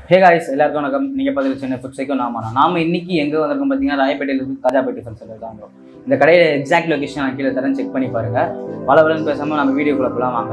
hey guys எல்லாருக்கும் வணக்கம் நீங்கள் பார்த்துட்டு சென்னை ஃபுட் சைக்கோ நாம நாம இன்னைக்கு எங்கே வந்திருக்கோம் பார்த்தீங்கன்னா ராயப்பேட்டையில் இருக்கு காஜாபேட்டை ஃபங்க்ஷன் இருக்காங்க இந்த கடையில் எக்ஸாக்ட் லொகேஷன் நான் கீழே தரேன் செக் பண்ணி பாருங்க பல வளன்னு பேசாமல் நம்ம வீடியோக்குள்ள போலாம் வாங்க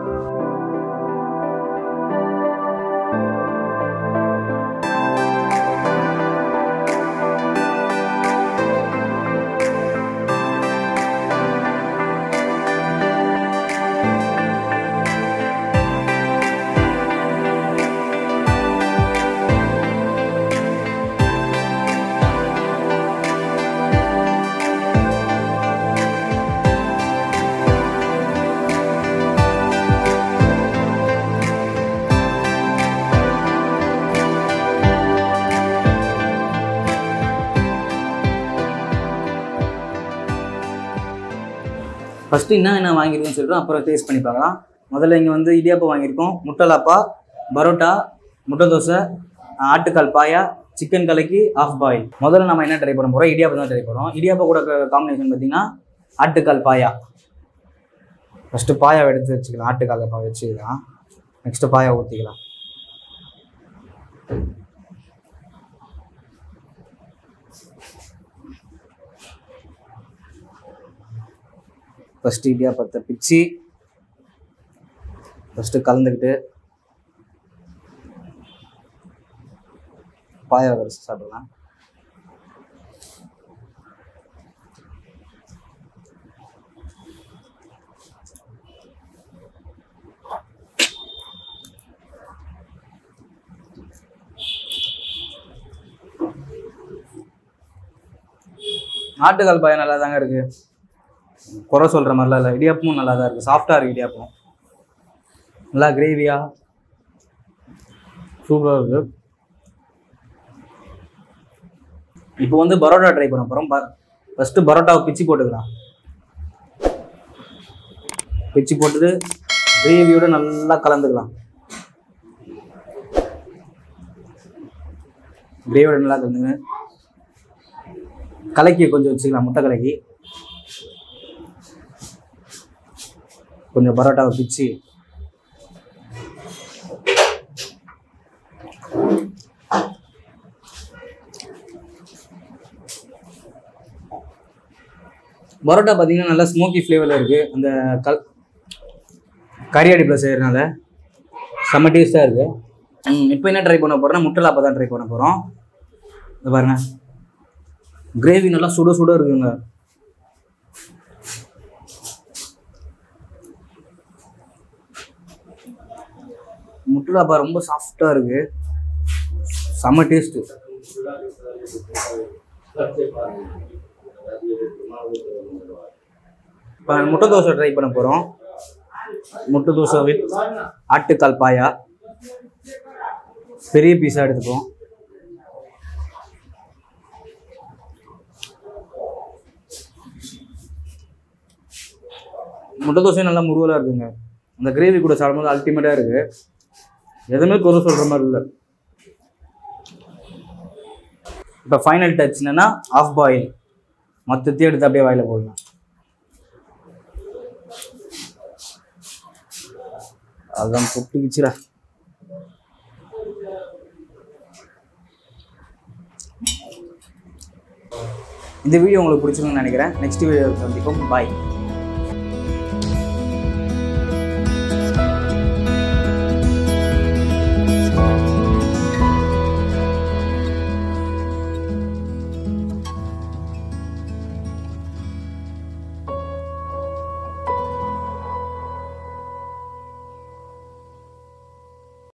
ஃபஸ்ட்டு என்ன என்ன வாங்கியிருக்கோம்னு சொல்லிட்டு அப்புறம் டேஸ்ட் பண்ணி பார்க்கலாம் முதல்ல இங்கே வந்து இடியாப்பம் வாங்கியிருக்கோம் முட்டலாப்பா பரோட்டா முட்டை தோசை ஆட்டுக்கால் பாயா சிக்கன் கலக்கி ஆஃப் பாயில் முதல்ல நம்ம என்ன ட்ரை பண்ண போகிறோம் இடியாப்பம் தான் ட்ரை பண்ணுறோம் இடியாப்பா கூட காம்பினேஷன் பார்த்தீங்கன்னா ஆட்டுக்கால் பாயா ஃபஸ்ட்டு பாயா எடுத்து வச்சுக்கலாம் ஆட்டுக்கால் பாயா வச்சுக்கலாம் நெக்ஸ்ட்டு பாயா ஊற்றிக்கலாம் ஃபஸ்ட்டு இடியாப்பத்தை பிச்சு ஃபஸ்ட்டு கலந்துக்கிட்டு பாயா கரைச்சி சாப்பிடலாம் ஆட்டுக்கால் பாயா நல்லா தாங்க இருக்கு குறை சொல்கிற மாதிரிலாம் இல்லை இடியாப்பமும் நல்லா தான் இருக்குது சாஃப்டாக இருக்குது இடியாப்பம் நல்லா கிரேவியாக சூப்பராக இருக்குது இப்போ வந்து பரோட்டா ட்ரை பண்ண போகிறோம் ஃபஸ்ட்டு பரோட்டாவை பிச்சு போட்டுக்கலாம் பிச்சு போட்டுட்டு கிரேவியோட நல்லா கலந்துக்கலாம் கிரேவியோட நல்லா கலந்துங்க கலக்கி கொஞ்சம் வச்சுக்கலாம் முட்டை கலக்கி கொஞ்சம் பரோட்டாவை பிச்சு பரோட்டா பார்த்தீங்கன்னா நல்லா ஸ்மோக்கி ஃப்ளேவரில் இருக்குது அந்த கல் கறி அடுப்பில் செய்கிறனால செம்ம டேஸ்ட்டாக இருக்குது ம் இப்போ என்ன ட்ரை பண்ண போகிறோம்னா முட்டலாப்பா தான் ட்ரை பண்ண போகிறோம் இது பாருங்க கிரேவி நல்லா சுட சுட இருக்குங்க முட்டலாப்பா ரொம்ப சாஃப்டாக இருக்கு செம்ம டேஸ்ட்டு இப்போ முட்டை தோசை ட்ரை பண்ண போகிறோம் முட்டை தோசை வித் ஆட்டுக்கால் பாயா பெரிய பீஸாக எடுத்துப்போம் முட்டை தோசையும் நல்லா முருவலாக இருக்குங்க அந்த கிரேவி கூட சாப்பிடும்போது அல்டிமேட்டாக இருக்குது எதுவுமே குறை சொல்கிற மாதிரி இல்லை இப்போ ஃபைனல் டச் என்னன்னா ஆஃப் பாயில் மொத்தத்தையும் எடுத்து அப்படியே வாயில போடலாம் அதுதான் பொட்டுக்குச்சுடா இந்த வீடியோ உங்களுக்கு பிடிச்சிருக்குன்னு நினைக்கிறேன் நெக்ஸ்ட் வீடியோ சந்திப்போம் பாய்